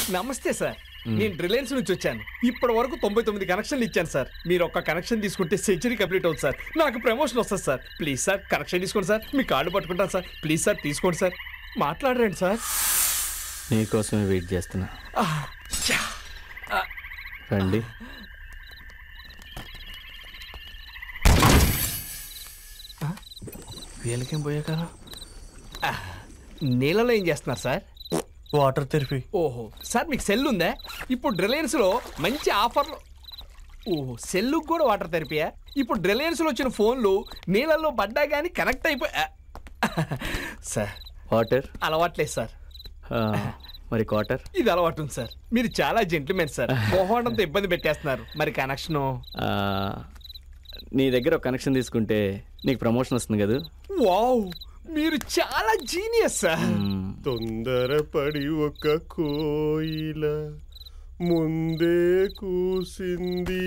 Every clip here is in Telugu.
నమస్తే సార్ నేను రిలయన్స్ నుంచి వచ్చాను ఇప్పటి వరకు తొంభై తొమ్మిది కనెక్షన్లు ఇచ్చాను సార్ మీరు ఒక్క కనెక్షన్ తీసుకుంటే సెంచరీ కంప్లీట్ అవుతుంది సార్ నాకు ప్రమోషన్ వస్తుంది సార్ ప్లీజ్ సార్ కనెక్షన్ తీసుకోండి సార్ మీ కార్డు పట్టుకుంటాను సార్ ప్లీజ్ సార్ తీసుకోండి సార్ మాట్లాడరండి సార్ నీకోసమే వెయిట్ చేస్తున్నా ఆ, ఛా. రండి వీళ్ళకేం పోయా కదా నీళ్ళలో ఏం చేస్తున్నారు సార్ వాటర్ తెరిపి ఓహో సార్ మీకు సెల్ ఉందా ఇప్పుడు రిలయన్స్లో మంచి ఆఫర్లు ఓహో సెల్లుకు కూడా వాటర్ తెరిపియా ఇప్పుడు రిలయన్స్లో వచ్చిన ఫోన్లు నీళ్ళల్లో పడ్డా కానీ కనెక్ట్ అయిపోయి ఆ. సార్ వాటర్ అలవాట్లేదు సార్ మరి క్వార్టర్ ఇది అలవాటు ఉంది సార్ మీరు చాలా జెంట్మెన్ సార్ మొహండంతో ఇబ్బంది పెట్టేస్తున్నారు మరి కనెక్షను నీ దగ్గర ఒక కనెక్షన్ తీసుకుంటే నీకు ప్రమోషన్ వస్తుంది కదా వావ్ మీరు చాలా జీనియస్ సార్ మ్మ్. తొందరపడి ఒక కోయిల ముందే కూసింది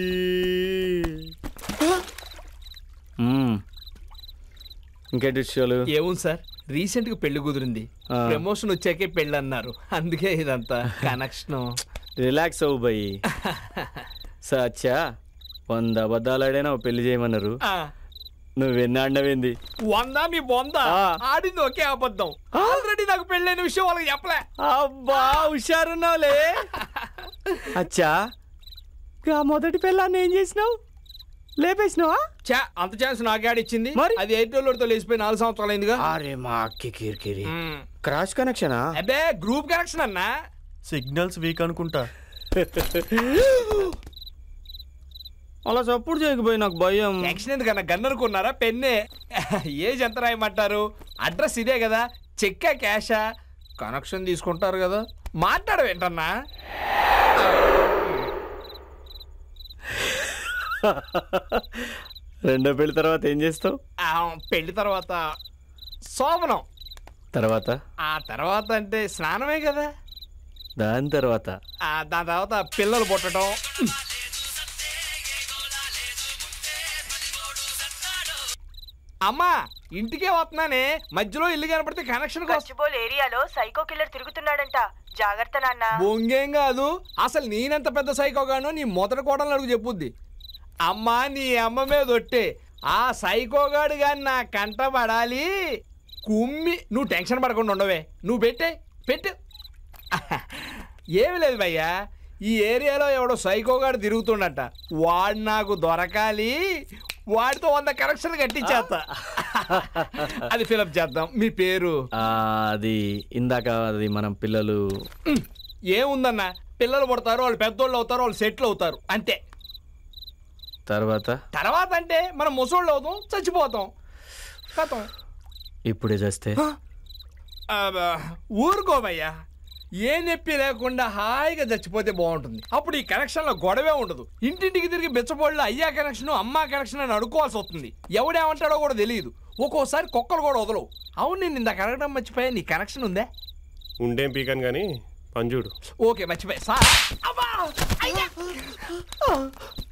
మ్మ్. ఇంకేంటి విషయాలు ఏముంది సార్ రీసెంట్ గా పెళ్లి కుదిరింది ఆ. ప్రమోషన్ వచ్చాకే పెళ్ళి అన్నారు అందుకే ఇదంతా కనెక్షన్ రిలాక్స్ అవ్వు బయ్యి సచ్చా వంద అబద్ధాలు ఆడైనా ఓ పెళ్లి చేయమన్నారు నువ్వెన్ని ఆడినవేంది వంద మీ బొంద ఆ. ఆడింది ఒకే అబద్ధం ఆల్రెడీ నాకు పెళ్ళైన విషయం వాళ్ళకి చెప్పలే అబ్బా హుషారున్నావులే అచ్చా గా మొదటి పిల్లాన్ని ఏం చేసినావు లేపేసినావా చా అంత ఛాన్స్ నాకే ఆడిచ్చింది మరి? అది ఎయిర్టెల్తో లేచిపోయి నాలుగు సంవత్సరాలు అయిందిగా అరే మా అక్కి కిరికిరి మ్మ్. క్రాష్ కనెక్షనా అబ్బే గ్రూప్ కనెక్షన్ అన్నా సిగ్నల్స్ వీక్ అనుకుంటా అలా సపోర్ట్ చేయకపోయి నాకు భయం యాక్షన్ ఎందుకన్నా గన్నర్ కొన్నారా పెన్నే ఏజ్ ఎంత రాయమంటారు అడ్రస్ ఇదే కదా చెక్కా క్యాషా కనెక్షన్ తీసుకుంటారు కదా మాట్లాడవేంటన్నా రెండో పెళ్లి తర్వాత ఏం చేస్తావు ఆ, పెళ్లి తర్వాత శోభనం తర్వాత ఆ తర్వాత అంటే స్నానమే కదా దాని తర్వాత ఆ, దాని తర్వాత పిల్లలు పుట్టడం అమ్మా ఇంటికే వస్తున్నానే మధ్యలో ఇల్లు కనపడితే కనెక్షన్ కోసం గచ్చిబోల్ ఏరియాలో సైకో కిల్లర్ తిరుగుతున్నాడంట జాగ్రత్త నాన్న బొంగేం కాదు అసలు నేనెంత పెద్ద సైకోగానో నీ మొదటి కోటలు అడుగు చెప్పుద్ది అమ్మా నీ అమ్మ మీద ఒట్టే ఆ సైకోగాడు గాని నా కంట పడాలి కుమ్మి నువ్వు టెన్షన్ పడకుండా ఉండవే నువ్వు పెట్టే పెట్టు ఏమి లేదు భయ్యా ఈ ఏరియాలో ఎవడో సైకోగాడు తిరుగుతుండట వాడు నాకు దొరకాలి వాడితో వంద కనెక్షన్ కట్టించేస్తా అది ఫిలప్ చేద్దాం మీ పేరు ఆ, అది ఇందాక అది మనం పిల్లలు ఉమ్, ఏముందన్న పిల్లలు పుడతారు వాళ్ళు పెద్దోళ్ళు అవుతారు వాళ్ళు సెటిల్ అవుతారు అంతే తర్వాత తర్వాత అంటే మనం ముసోళ్ళు అవుతాం చచ్చిపోతాం కథం ఇప్పుడే చేస్తే ఊరుకోమయ్యా ఏ నొప్పి లేకుండా హాయిగా చచ్చిపోతే బాగుంటుంది అప్పుడు ఈ కనెక్షన్లో గొడవే ఉండదు ఇంటింటికి తిరిగి బెచ్చబోళ్ళు అయ్యా కనెక్షన్ అమ్మా కనెక్షన్ అని అడుకోవాల్సి వస్తుంది ఎవడేమంటాడో కూడా తెలియదు ఒక్కోసారి కుక్కలు కూడా వదలవు అవును నేను ఇందాక అడగడం మర్చిపోయా నీ కనెక్షన్ ఉందే ఉండేం పీకాను కానీ పంజుడు ఓకే మర్చిపోయా సార్ అబ్బా! అయ్యా!